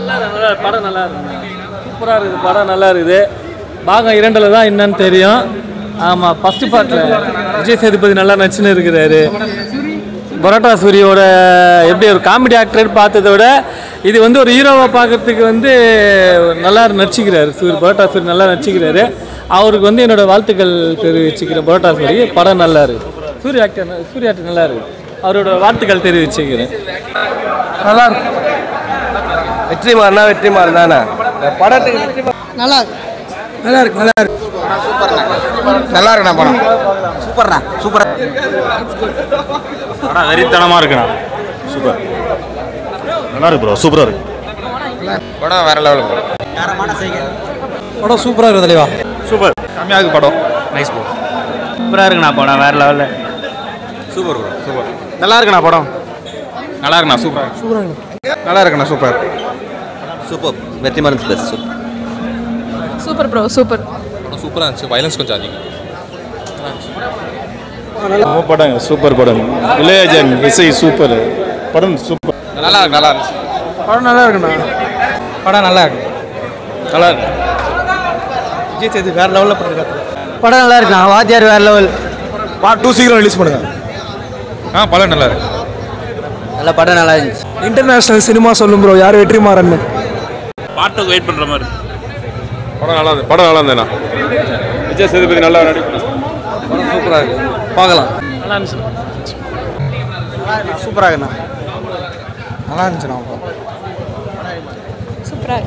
நல்லா படம் நல்லா இருக்கு சூப்பராக இருக்குது படம் நல்லா இருக்குது பாகம் இரண்டில் தான் என்னன்னு தெரியும் ஆமாம் ஃபஸ்ட்டு பார்ட்டில் விஜய் சேதுபதி நல்லா நச்சுன்னு இருக்கிறாரு பரோட்டா சூரியோட எப்படி ஒரு காமெடி ஆக்டர் பார்த்ததை விட இது வந்து ஒரு ஹீரோவை பார்க்கறதுக்கு வந்து நல்லா நடிச்சுக்கிறாரு சூரி பரோட்டா சூரி நல்லா நடிச்சுக்கிறாரு அவருக்கு வந்து என்னோட வாழ்த்துக்கள் தெரிவிச்சுக்கிறேன் பரோட்டா சூரி படம் நல்லா இருக்கு சூரிய ஆக்டர் சூரிய ஆக்டர் நல்லா இருக்கு அவரோட வாழ்த்துக்கள் தெரிவிச்சுக்கிறேன் நல்லா இருக்கு வெற்றிமாறனா வெற்றிமாறன் தானே படத்துக்கு வெற்றிமாறன் நல்லா இருக்கு நல்லா இருக்கு நல்லா இருக்கு நல்லா இருக்குண்ணா படம் சூப்பர்ண்ணா சூப்பர் படம் வெறித்தனமாக இருக்குண்ணா சூப்பர் நல்லா இருக்கு ப்ரோ சூப்பராக இருக்கு படம் வேற லெவலுக்கு படம் சூப்பராக இருக்கு தலைவா சூப்பர் கம்மியாக இருக்கு படம் நைஸ் ப்ரோ சூப்பராக இருக்குண்ணா படம் வேறு லெவலில் சூப்பர் ப்ரோ சூப்பர் நல்லா இருக்குண்ணா படம் நல்லா இருக்குண்ணா சூப்பர் நல்லா இருக்குண்ணா super super Vetrimaaran plus super super bro super சூப்பராக இருந்துச்சு வயலன்ஸ் கொஞ்சம் அதிகம் நம்ம படம் சூப்பர் படம் இளையராஜன் இசை சூப்பர் படம் சூப்பர் நல்லா இருக்கு நல்லா இருந்துச்சு படம் நல்லா இருக்குண்ணா படம் நல்லா இருக்கு நல்லா இருக்கு விஜய் சேது வேற லெவலில் பண்ணிருக்காரு படம் நல்லா இருக்குண்ணா வாத்தியார் வேறு லெவல் பார்ட் டூ சீக்கிரம் ரிலீஸ் பண்ணுங்க ஆ படம் நல்லா இருக்கு நல்ல படம் நல்லா இருந்துச்சு இன்டர்நேஷனல் சினிமா சொல்லும் ப்ரோ யார் வெற்றிமாறன் பாட்டுக்கு வெயிட் பண்ணுற மாதிரி படம் நல்லா இருந்து படம் நல்லா இருந்தேண்ணா விஜய் சேதுபதி நல்லா நடிக்கணும் படம் சூப்பராக இருக்கு பார்க்கலாம் நல்லா இருந்துச்சு சூப்பராக இருக்குண்ணா நல்லா இருந்துச்சுண்ணா சூப்பராக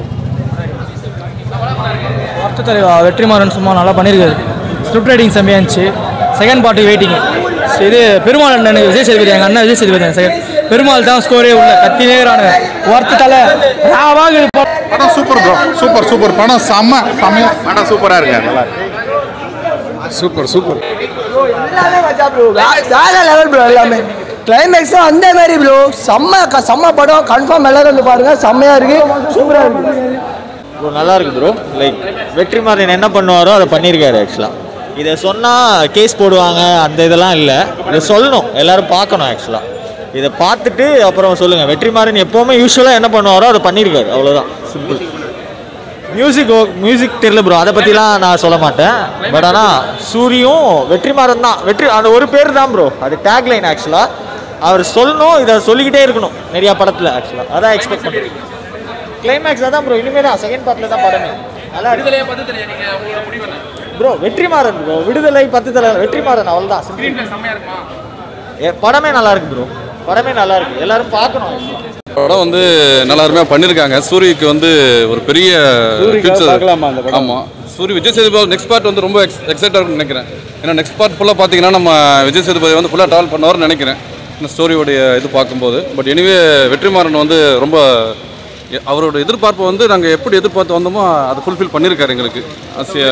வார்த்தை தலைவா வெற்றிமாறன் சும்மா நல்லா பண்ணியிருக்காரு ஸ்கிரிப்ட் ரைட்டிங் செம்மையாக இருந்துச்சு செகண்ட் பார்ட்டி வெயிட்டிங் இது பெருமாள் அண்ணன் விஜய் சேதுபதி எங்கள் அண்ணன் விஜய் சேதுபதி செகண்ட் பெருமாள் தான் ஸ்கோரே உள்ள கத்தினேறானு வார்த்தை தலை ராவாக படம் சூப்பர் ப்ரோ சூப்பர் சூப்பர் படம் செம்ம செம்மையா படம் சூப்பராக இருக்கு நல்லா இருக்கு சூப்பர் சூப்பர் எல்லாமே மச்சா ப்ரோ வேற லெவல் ப்ரோ எல்லாமே கிளைமேக்ஸும் அந்த மாதிரி ப்ரோ செம்ம க- செம்ம படம் கன்ஃபார்ம் எல்லாரும் வந்து பாருங்க செம்மையா இருக்கு சூப்பரா இருக்கு ப்ரோ நல்லா இருக்கு ப்ரோ லைக் வெற்றிமாறன் என்ன பண்ணுவாரோ அதை பண்ணியிருக்காரு ஆக்சுவலாக இதை சொன்னால் கேஸ் போடுவாங்க அந்த இதெல்லாம் இல்லை இதை சொல்லணும் எல்லாரும் பார்க்கணும் ஆக்சுவலாக இதை பார்த்துட்டு அப்புறம் சொல்லுங்கள் வெற்றிமாறன் எப்போவுமே யூஸ்வலாக என்ன பண்ணுவாரோ அதை பண்ணியிருக்காரு அவ்வளோதான் சிம்பிள் மியூசிக் மியூசிக் தெரியல ப்ரோ அதை பற்றிலாம் நான் சொல்ல மாட்டேன் பட் ஆனால் சூரியும் வெற்றிமாறன் தான் வெற்றி அந்த ஒரு பேர் தான் ப்ரோ அது டேக்லைன் ஆக்சுவலாக அவர் சொல்லணும் இதை சொல்லிக்கிட்டே இருக்கணும் நிறையா படத்தில் ஆக்சுவலாக அதான் எக்ஸ்பெக்ட் பண்ணுறேன் கிளைமேக்ஸ் அதான் ப்ரோ இனிமே தான் செகண்ட் பார்ட்ல தான் படமே நல்லா விடுதலையை பத்து தலை நீங்க ப்ரோ வெற்றிமாறன் ப்ரோ விடுதலை பத்து தலை வெற்றிமாறன் அவ்வளவுதான் ஸ்க்ரீன் செம்மையா இருக்குமா ஏ படமே நல்லா இருக்கு ப்ரோ படமே நல்லா இருக்கு எல்லாரும் பார்க்கணும் படம் வந்து நல்லா அருமையாக பண்ணியிருக்காங்க சூரிக்கு வந்து ஒரு பெரிய future- பார்க்கலாமா அந்த படம்? ஆமா சூரி விஜய் சேதுபதி நெக்ஸ்ட் பார்ட் வந்து ரொம்ப எக்ஸ் எக்ஸைட்டாக இருக்கும்னு நினைக்கிறேன் ஏன்னா நெக்ஸ்ட் பார்ட் ஃபுல்லாக பார்த்தீங்கன்னா நம்ம விஜய் சேதுபதி வந்து ஃபுல்லாக ட்ராவல் பண்ணுவார்னு நினைக்கிறேன் இந்த ஸ்டோரியோடைய இது பார்க்கும்போது பட் எனிவே வெற்றிமாறன் வந்து ரொம்ப எ- அவரோட எதிர்பார்ப்பு வந்து நாங்கள் எப்படி எதிர்பார்த்து வந்தோமோ அதை ஃபுல்ஃபில் பண்ணியிருக்காரு எங்களுக்கு அசிய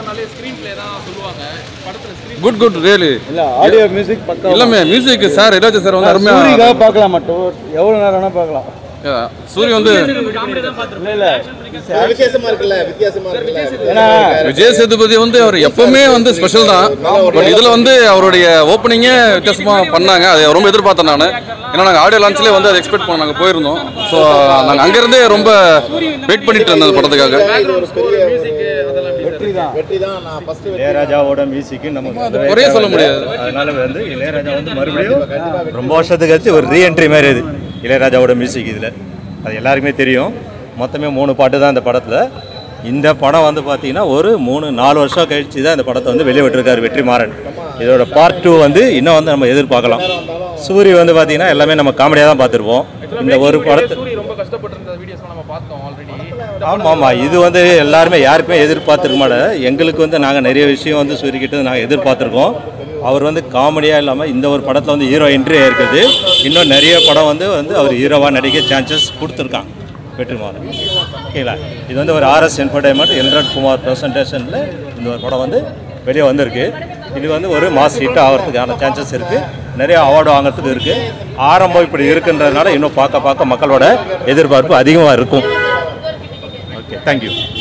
குட் குட் ரியலி இல்லை ஆடியோ மியூசிக் பக்கம் எல்லாமே மியூசிக் சார் இளையராஜா சார் வந்து அருமையாக சூரிக்காக பார்க்கலாம் மட்டும் எவ்வளோ நேரம் வேணால் பார்க்கலாம் சூரி வந்து இல்லை இல்லை ஏன்னா விஜய் சேதுபதி வந்து அவர் எப்பவுமே வந்து ஸ்பெஷல் தான் பட் இதுல வந்து அவருடைய ஓப்பனிங்கே வித்தியாசமா பண்ணாங்க அதை ரொம்ப எதிர்பார்த்தேன் நான் ஏன்னா நாங்கள் ஆடியோ லான்ச்லேயே வந்து அதை எக்ஸ்பெக்ட் பண்ண நாங்கள் போயிருந்தோம் ஸோ நாங்கள் அங்கேருந்தே ரொம்ப வெயிட் பண்ணிட்டு இருந்தோம் அந்த படத்துக்காக இளையராஜாவோட மியூசிக்கு நமக்கு குறைய சொல்ல முடியாது. அதனால வந்து இளையராஜா வந்து மறுபடியும் ரொம்ப வருஷத்துக்கு கழிச்சு ஒரு ரீஎன்ட்ரி மாதிரி இது இளையராஜாவோட மியூசிக் இதில் அது எல்லாருக்குமே தெரியும் மொத்தமே மூணு பாட்டு தான் இந்த படத்தில் இந்த படம் வந்து பார்த்தீங்கன்னா ஒரு மூணு நாலு வருஷம் கழிச்சு தான் இந்த படத்தை வந்து வெளியே விட்டுருக்காரு வெற்றிமாறன் இதோட பார்ட் டூ வந்து இன்னும் வந்து நம்ம எதிர்பார்க்கலாம் சூரி வந்து பார்த்தீங்கன்னா எல்லாமே நம்ம காமெடியாக தான் பார்த்துருப்போம் இந்த ஒரு படத்தை ஆமாம் ஆமாம் இது வந்து எல்லாருமே யாருக்குமே எதிர்பார்த்துருக்க மாட்டேன் எங்களுக்கு வந்து நாங்கள் நிறைய விஷயம் வந்து சூரியக்கிட்ட நாங்கள் எதிர்பார்த்துருக்கோம் அவர் வந்து காமெடியாக இல்லாமல் இந்த ஒரு படத்தில் வந்து ஹீரோ என்ட்ரி இருக்குது இன்னும் நிறைய படம் வந்து வந்து அவர் ஹீரோவாக நடிக்க சான்சஸ் கொடுத்துருக்காங்க வெற்றிமாறன் ஓகேங்களா இது வந்து ஒரு ஆர்எஸ் என்டர்டைன்மெண்ட் எல்ரட் குமார் ப்ரெசன்டேஷனில் இந்த ஒரு படம் வந்து வெளியே வந்திருக்கு இது வந்து ஒரு மாஸ் ஹிட் ஆகிறதுக்கான சான்சஸ் இருக்குது நிறைய அவார்டு வாங்குறதுக்கு இருக்குது ஆரம்பம் இப்படி இருக்குன்றதுனால இன்னும் பார்க்க பார்க்க மக்களோட எதிர்பார்ப்பு அதிகமாக இருக்கும் ஓகே தேங்க்யூ